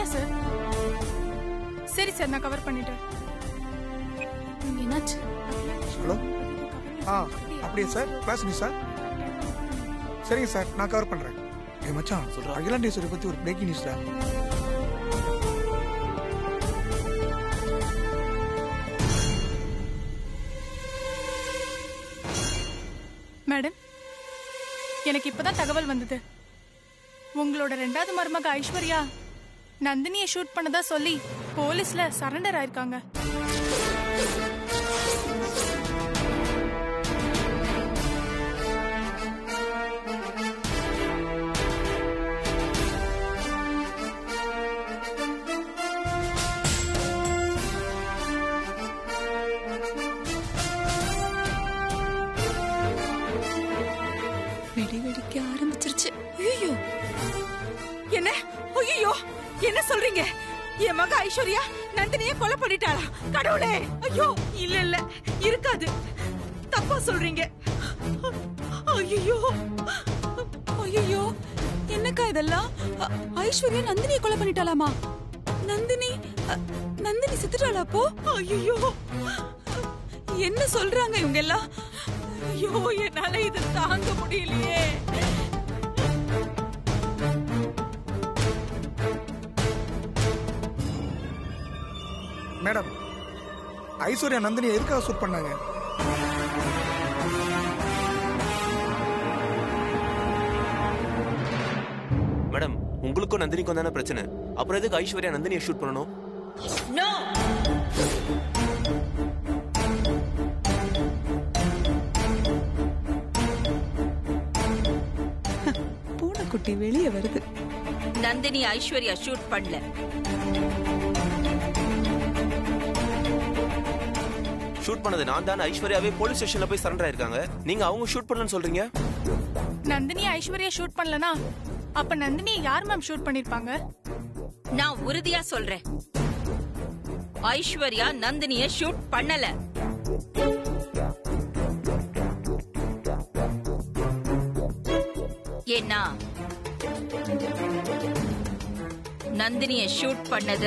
அப்படியா சார் சரி சார் நான் கவர் பண்ணிட்டேன் என்னாச்சு ஹலோ ஆ அப்படியே சார் கிளாஸ் மிஸ் சார் சரிங்க சார் நான் கவர் பண்றேன் ஏ மச்சான் சொல்றா. அகிலாண்டேஸ்வரி பத்தி ஒரு பிரேக்கிங் நியூஸ் சார் மேடம் எனக்கு இப்பதான் தகவல் வந்தது உங்களோட ரெண்டாவது மருமக ஐஸ்வர்யா நந்தினியை ஷூட் பண்ணதா சொல்லி போலீஸ்ல சரண்டர் ஆயிருக்காங்க வெடி வெடிக்க ஆரம்பிச்சிருச்சு ஐயோ என்ன ஐயோ என்ன சொல்றீங்க என் மக ஐஸ்வர்யா நந்தினிய கொலை பண்ணிட்டாளா கடவுளே ஐயோ இல்ல இல்ல இருக்காது தப்பா சொல்றீங்க ஐயோ ஐயோ என்னக்கா இதெல்லாம் அ- ஐஸ்வர்யா நந்தினியை கொலை பண்ணிட்டாலாமா நந்தினி அ, நந்தினி செத்துட்டாளா அப்போ ஐயோ என்ன சொல்றாங்க இவங்க எல்லாம் ஐயோ என்னால இது தாங்க முடியலையே மேடம் ஐஸ்வர்யா நந்தினி எதுக்காக ஷூட் பண்ணாங்க மேடம் உங்களுக்கும் நந்தினிக்கும் தானே பிரச்சனை அப்புறம் எதுக்கு ஐஸ்வர்யா நந்தினியை ஷூட் பண்ணணும் நோ பூனைக்குட்டி வெளியே வருது நந்தினி ஐஸ்வர்யா ஷூட் பண்ணல ஷூட் பண்ணது நான் தானே ஐஸ்வர்யாவே போலீஸ் ஸ்டேஷன்ல போய் சரண்டர் ஆயிருக்காங்க நீங்க அவங்க ஷூட் பண்ணலன்னு சொல்றீங்க நந்தினி ஐஸ்வர்யா ஷூட் பண்ணலனா அப்ப நந்தினியை யார் மேம் ஷூட் பண்ணிருப்பாங்க நான் உறுதியா சொல்றேன் ஐஸ்வர்யா நந்தினிய ஷூட் பண்ணல ஏன்னா நந்தினிய ஷூட் பண்ணது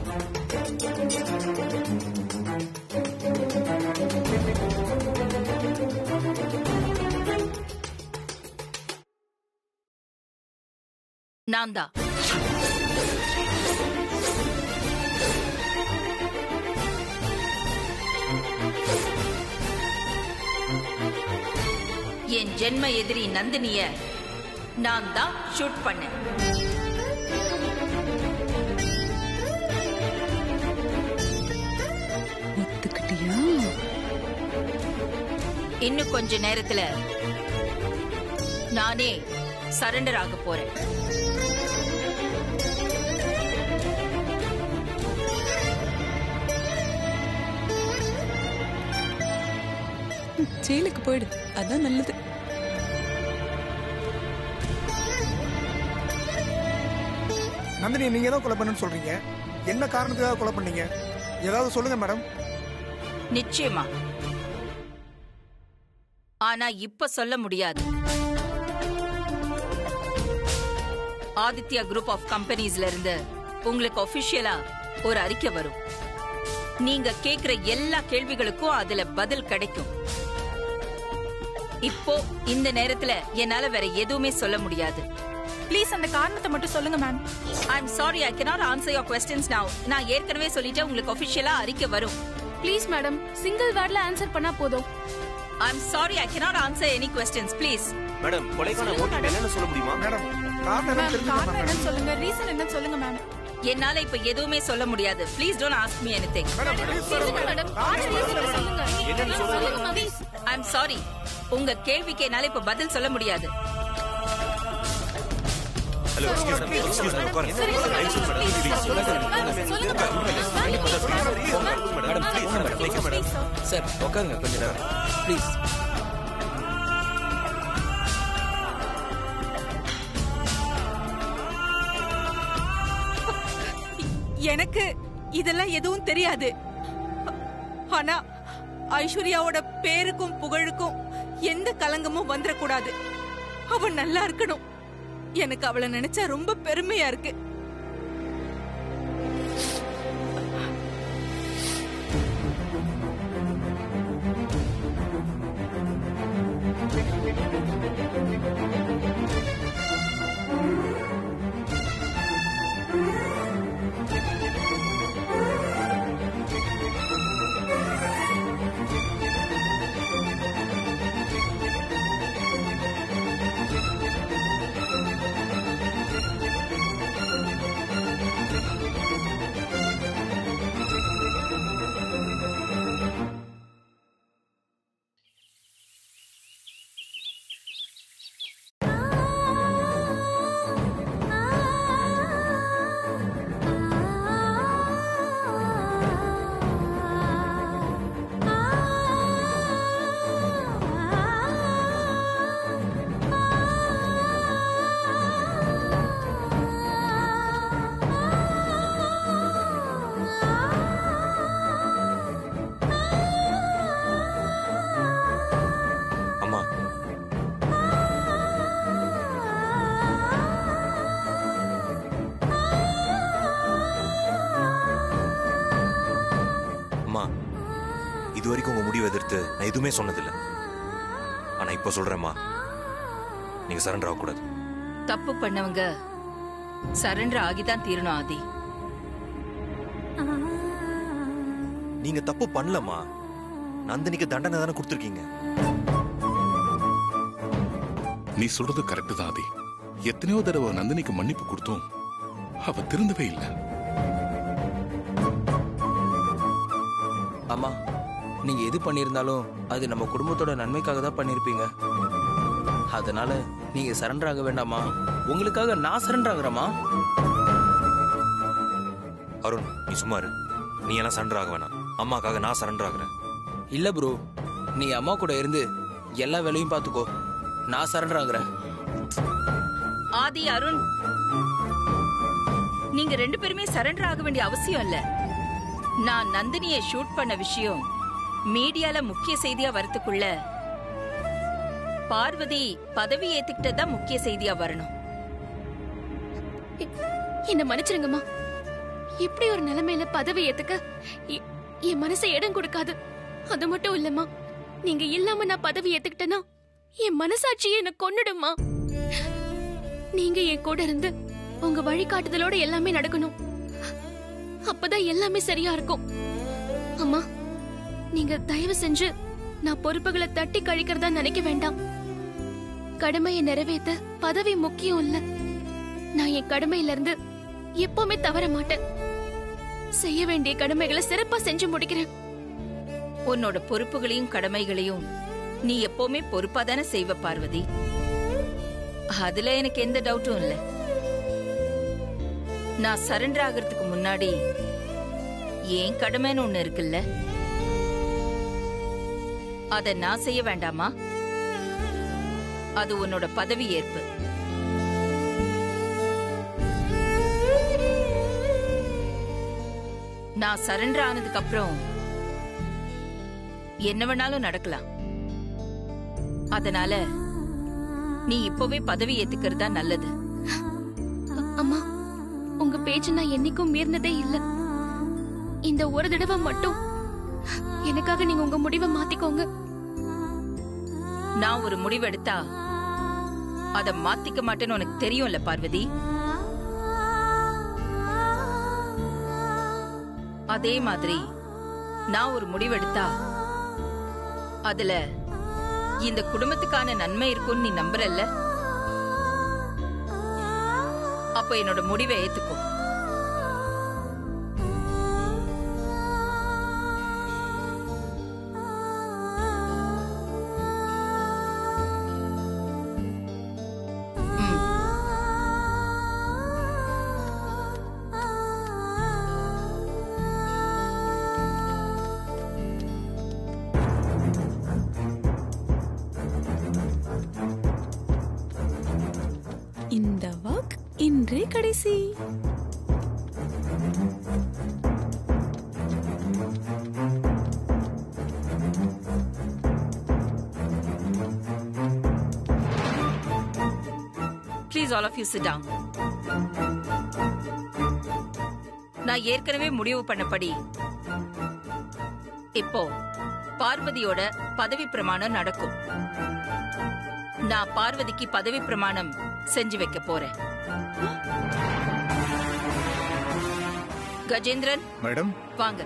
நான் தான் என் ஜென்ம எதிரி நந்தினிய நான் தான் ஷூட் பண்ணேன் ஒத்துக்கிட்டியா இன்னும் கொஞ்ச நேரத்துல நானே சரண்டர் ஆக போறேன் ஜெயிலுக்கு போயிடு அதான் நல்லது நந்தினி நீங்க தான் கொலை பண்ணுன்னு சொல்றீங்க என்ன காரணத்துக்காக கொலை பண்ணீங்க ஏதாவது சொல்லுங்க மேடம் நிச்சயமா ஆனா இப்ப சொல்ல முடியாது ஆதித்யா குரூப் ஆஃப் கம்பெனிஸ்ல இருந்து உங்களுக்கு ஒபிஷியலா ஒரு அறிக்கை வரும் நீங்க கேக்குற எல்லா கேள்விகளுக்கும் அதுல பதில் கிடைக்கும் இப்போ இந்த நேரத்துல என்னால வேற எதுவுமே சொல்ல முடியாது ப்ளீஸ் அந்த காரணத்தை மட்டும் சொல்லுங்க ma'am I am sorry I cannot answer your questions now நான் ஏற்கனவே சொல்லிட்டேன் உங்களுக்கு ஒபிஷியலா அறிக்கை வரும் ப்ளீஸ் மேடம் சிங்கிள் வேர்ட்ல ஆன்சர் பண்ணா போதும் I am sorry I cannot answer any questions please madam கொலைக்கான மோட்டிவ் என்னன்னு சொல்ல முடியுமா மேடம் காரணம் என்னன்னு மேம் தெரிஞ்சுக்கணும் காரணம் மேடம் என்னன்னு சொல்லுங்க ரீசன் என்னன்னு சொல்லுங்க மேம் என்னால இப்ப எதுவுமே சொல்ல முடியாது please don't ask me anything madam please madam. Madam சொல்லுங்க என்னன்னு சொல்லுங்க ப்ளீஸ் ஐ எம் சாரி உங்க கேள்விக்கு என்னால இப்ப பதில் சொல்ல முடியாது hello excuse me excuse me உட்காருங்க madam please madam please madam sir உட்காருங்க கொஞ்ச நேரம் ப்ளீஸ் எனக்கு இதெல்லாம் எதுவும் தெரியாது ஆனா ஐஸ்வர்யாவோட பேருக்கும் புகழுக்கும் எந்த கலங்கமும் வந்துடக்கூடாது அவ நல்லா இருக்கணும் எனக்கு அவளை நினைச்சா ரொம்ப பெருமையா இருக்கு இது வரைக்கும் உங்க முடிவை எதிர்த்து நான் எதுவுமே சொன்னதில்லை ஆனா இப்ப சொல்றேம்மா நீங்க சரண்டர் ஆகக்கூடாது தப்பு பண்ணவங்க சரண்டர் ஆகிதான் தீரணும் ஆதி நீங்க தப்பு பண்ணலம்மா நந்தினிக்கு தண்டனை தானே கொடுத்துருக்கீங்க நீ சொல்றது கரெக்ட் தான் ஆதி எத்தனையோ தடவை நந்தினிக்கு மன்னிப்பு கொடுத்தோம் அவ திருந்தவே இல்லை அம்மா நீங்க எது பண்ணியிருந்தாலும் அது நம்ம குடும்பத்தோட நன்மைக்காக தான் பண்ணியிருப்பீங்க அதனால நீங்க சரண்டர் ஆக வேண்டாமா உங்களுக்காக நான் சரண்டர் ஆகுறேம்மா அருண் நீ சும்மா இரு நீ எல்லாம் சரண்டர் ஆக வேணாம் அம்மாக்காக நான் சரண்டர் ஆகுறேன் இல்ல ப்ரோ நீ அம்மா கூட இருந்து எல்லா வேலையும் பார்த்துக்கோ நான் சரண்டர் ஆகுறேன் ஆதி அருண் நீங்க ரெண்டு பேருமே சரண்டர் ஆக வேண்டிய அவசியம் இல்ல நான் நந்தினியை ஷூட் பண்ண விஷயம் மீடியால முக்கிய செய்தியா வரதுக்குள்ள பார்வதி பதவி ஏத்துக்கிட்டது தான் முக்கிய செய்தியா வரணும் என்ன மன்னிச்சிருங்கம்மா இப்படி ஒரு நிலைமையில பதவி ஏத்துக்க எ- என் மனசை இடம் கொடுக்காது அது மட்டும் இல்லம்மா நீங்க இல்லாம நான் பதவி ஏத்துக்கிட்டேன்னா என் மனசாட்சியே என்ன கொன்னுடுமா நீங்க என் கூட இருந்து உங்க வழிகாட்டுதலோட எல்லாமே நடக்கணும் அப்பதான் எல்லாமே சரியா இருக்கும் அம்மா நீங்க தயவு செஞ்சு நான் பொறுப்புகளை தட்டி கழிக்கிறதா நினைக்க வேண்டாம் கடமையை நிறைவேத்த பதவி முக்கியம் இல்ல நான் என் கடமையில இருந்து எப்பவுமே தவற மாட்டேன் செய்ய வேண்டிய கடமைகளை சிறப்பா செஞ்சு முடிக்கிறேன் உன்னோட பொறுப்புகளையும் கடமைகளையும் நீ எப்பவுமே பொறுப்பா தானே செய்வ பார்வதி அதுல எனக்கு எந்த டவுட்டும் இல்ல நான் சரண்டர் ஆகிறதுக்கு முன்னாடி ஏன் கடமைன்னு ஒண்ணு இருக்குல்ல அத நான் செய்ய வேண்டாமா அது உன்னோட பதவி ஏற்பு நான் சரண்டர் ஆனதுக்கு அப்புறம் என்ன வேணாலும் நடக்கலாம் அதனால நீ இப்பவே பதவி ஏத்துக்கிறதா நல்லது அ- அம்மா உங்க பேச்சு நான் என்னைக்கும் மீறினதே இல்ல இந்த ஒரு தடவை மட்டும் எனக்காக நீங்க உங்க முடிவை மாத்திக்கோங்க நான் ஒரு முடிவெடுத்தா அத மாத்திக்க மாட்டேன்னு உனக்கு தெரியும்ல பார்வதி அதே மாதிரி நான் ஒரு முடிவெடுத்தா அதுல இந்த குடும்பத்துக்கான நன்மை இருக்கும்னு நீ நம்புறல்ல அப்ப என்னோட முடிவை ஏத்துக்கோ ம். இந்த வாக் இன்றே கடைசி please all of you sit down நான் ஏற்கனவே முடிவு பண்ணபடி இப்போ பார்வதியோட பதவி பிரமாணம் நடக்கும் நான் பார்வதிக்கு பதவி பிரமாணம் செஞ்சு வைக்க போறேன் கஜேந்திரன் மேடம் வாங்க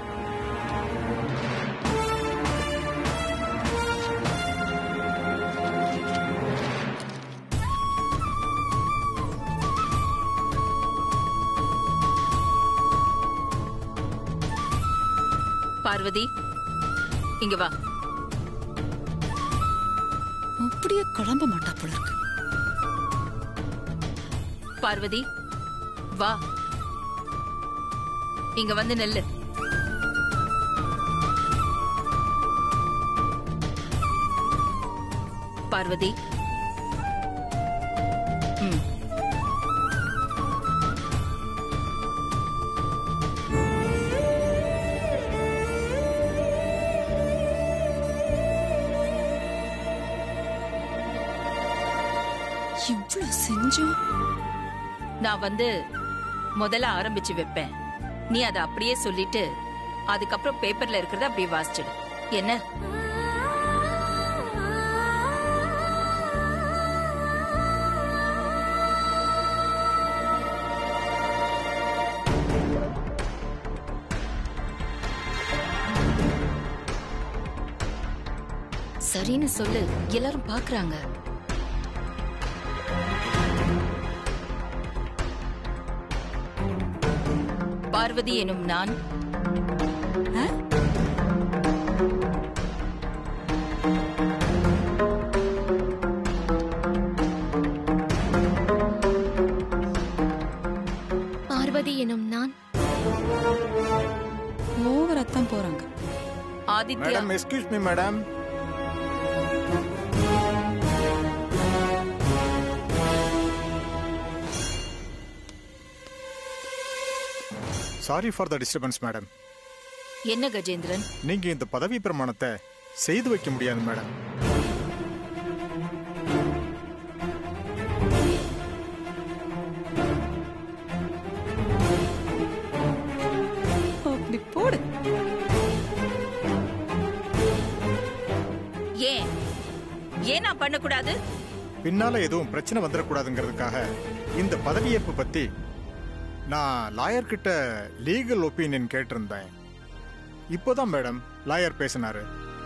பார்வதி இங்க வா அப்படியே கிளம்ப மாட்டா போல இருக்கு பார்வதி வா இங்க வந்து நெல்லு பார்வதி ம் இவ்வளவு செஞ்சோம் நான் வந்து முதல்ல ஆரம்பிச்சு வைப்பேன் நீ அதை அப்படியே சொல்லிட்டு அதுக்கப்புறம் பேப்பர்ல இருக்கிறத அப்படியே வாசிச்சிடு என்ன சரின்னு சொல்லு எல்லாரும் பாக்குறாங்க பார்வதி எனும் நான் பார்வதி எனும் நான் ஓவராத்தான் போறாங்க Aditya madam excuse me madam sorry for the disturbance madam என்ன கஜேந்திரன் நீங்க இந்த பதவி பிரமாணத்தை செய்து வைக்க முடியாது மேடம் அப்படி போடு ஏன் ஏன் நான் பண்ணக்கூடாது பின்னால எதுவும் பிரச்சனை வந்துடக்கூடாதுங்கிறதுக்காக இந்த பதவியேற்பு பத்தி நான் லாயர் கிட்ட லீகல் ஒப்பீனியன் கேட்டிருந்தேன் இப்போதான் மேடம் லாயர் பேசினாரு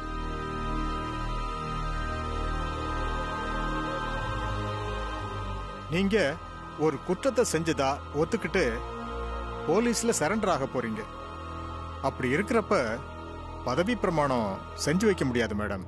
நீங்க ஒரு குற்றத்தை செஞ்சதா ஒத்துக்கிட்டு போலீஸ்ல சரண்டர் ஆக போறீங்க அப்படி இருக்கிறப்ப பதவி பிரமாணம் செஞ்சு வைக்க முடியாது மேடம்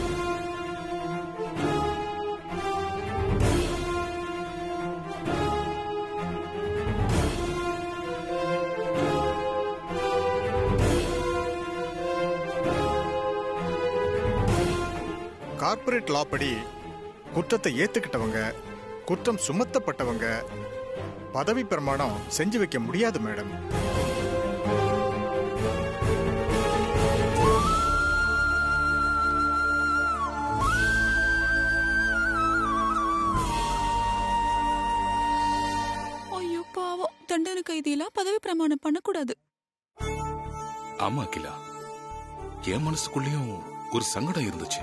கார்ப்பரேட் லா படி குற்றத்தை ஏத்துக்கிட்டவங்க குற்றம் சுமத்தப்பட்டவங்க பதவி பிரமாணம் செஞ்சு வைக்க முடியாது மேடம் ஐயோ பாவம் தண்டனை கைதியெல்லாம் பதவி பிரமாணம் பண்ணக்கூடாது ஆமா அகிலா என் மனசுக்குள்ளேயும் ஒரு சங்கடம் இருந்துச்சு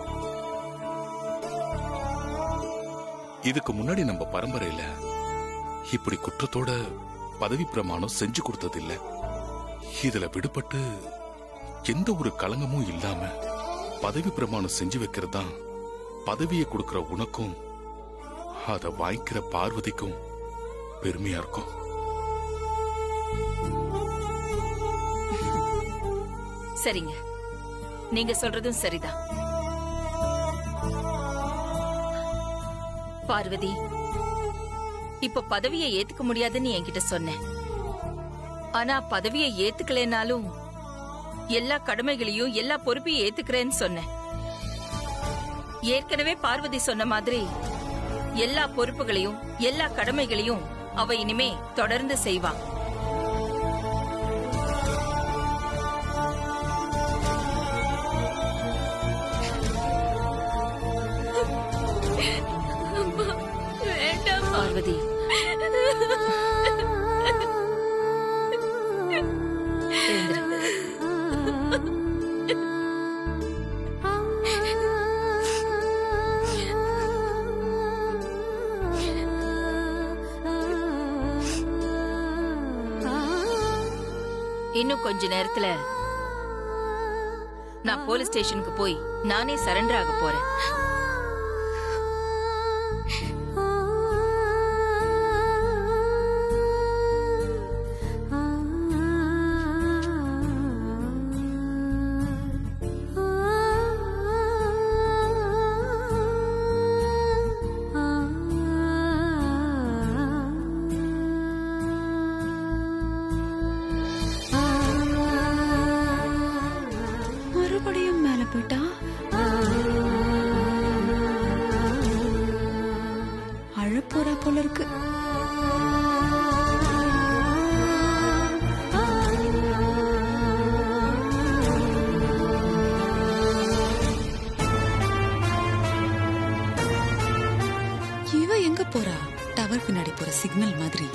இதுக்கு முன்னாடி நம்ம பரம்பரையில இப்படி குற்றத்தோட பதவி பிரமாணம் செஞ்சு கொடுத்தது இல்ல இதுல விடுபட்டு எந்த ஒரு களங்கமும் இல்லாம பதவி பிரமாணம் செஞ்சு வைக்கிறது தான் பதவியை கொடுக்கிற உனக்கும் அதை வாங்கிக்கிற பார்வதிக்கும் பெருமையா இருக்கும் சரிங்க நீங்க சொல்றதும் சரிதான் பார்வதி இப்ப பதவியை ஏத்துக்க முடியாதுன்னு என்கிட்ட சொன்னேன் ஆனா பதவியை ஏத்துக்கலைனாலும் எல்லா கடமைகளையும் எல்லா பொறுப்பையும் ஏத்துக்கிறேன்னு சொன்னேன் ஏற்கனவே பார்வதி சொன்ன மாதிரி எல்லா பொறுப்புகளையும் எல்லா கடமைகளையும் அவ இனிமே தொடர்ந்து செய்வா வேண்டாம் பார்வதி எழுந்திரு. இன்னும் கொஞ்ச நேரத்துல நான் போலீஸ் ஸ்டேஷனுக்கு போய் நானே சரண்டர் ஆக போறேன் மறுபடியும் மேல போயிட்டா அழப்போறா போல இருக்கு இவ எங்க போறா டவர் பின்னாடி போற சிக்னல் மாதிரி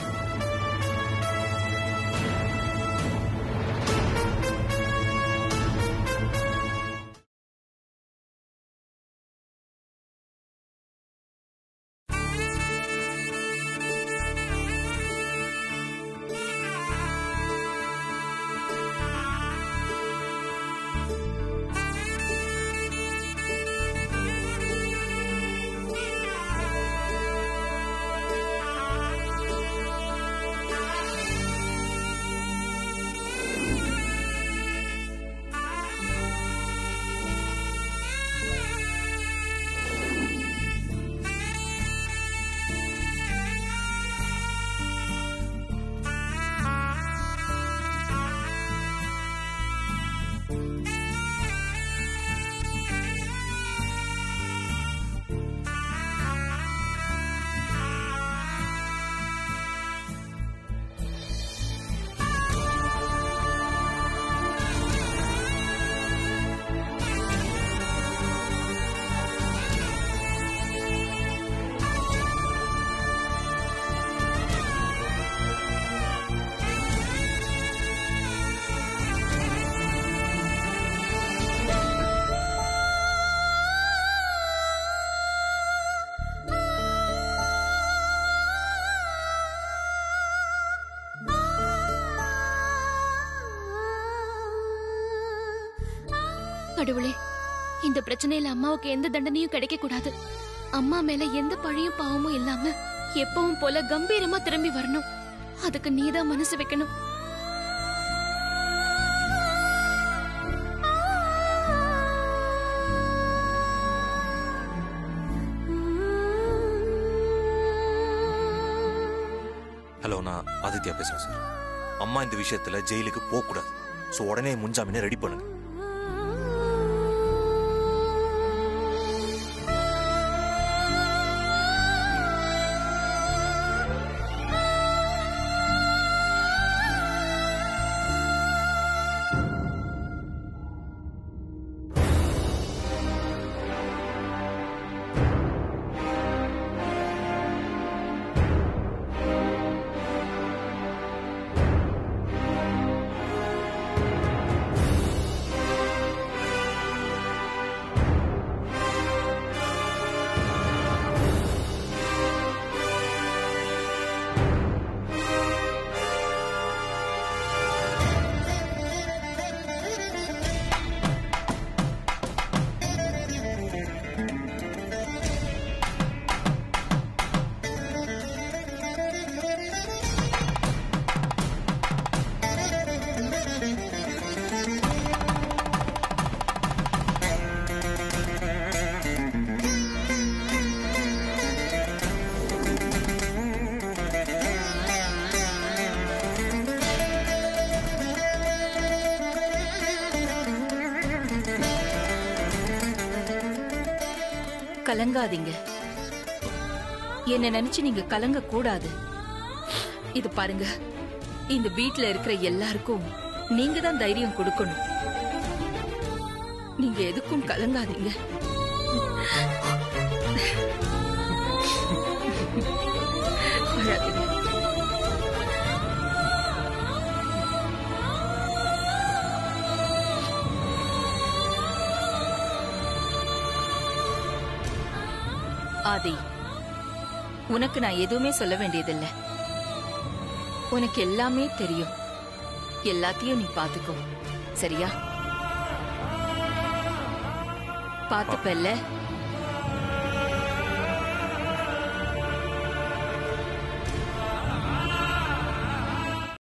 கடவுளே இந்த பிரச்சனையில அம்மாவுக்கு எந்த தண்டனையும் கிடைக்க கூடாது அம்மா மேல எந்த பழியும் பாவமும் இல்லாம எப்பவும் போல கம்பீரமா திரும்பி வரணும் அதுக்கு நீதான் மனசு வைக்கணும் ஹலோ நான் ஆதித்யா பேசுறேன் சார் அம்மா இந்த விஷயத்துல ஜெயிலுக்கு போக கூடாது ஸோ உடனே முன்ஜாமீனை ரெடி பண்ணுங்க கலங்காதீங்க என்ன நினைச்சு நீங்க கலங்க கூடாது இது பாருங்க இந்த வீட்ல இருக்கிற எல்லாருக்கும் நீங்க தான் தைரியம் கொடுக்கணும் நீங்க எதுக்கும் கலங்காதீங்க அழாதீங்க. ஆதி உனக்கு நான் எதுவுமே சொல்ல வேண்டியதில்ல உனக்கு எல்லாமே தெரியும் எல்லாத்தையும் நீ பாத்துக்கோ சரியா பாத்துப்பல்ல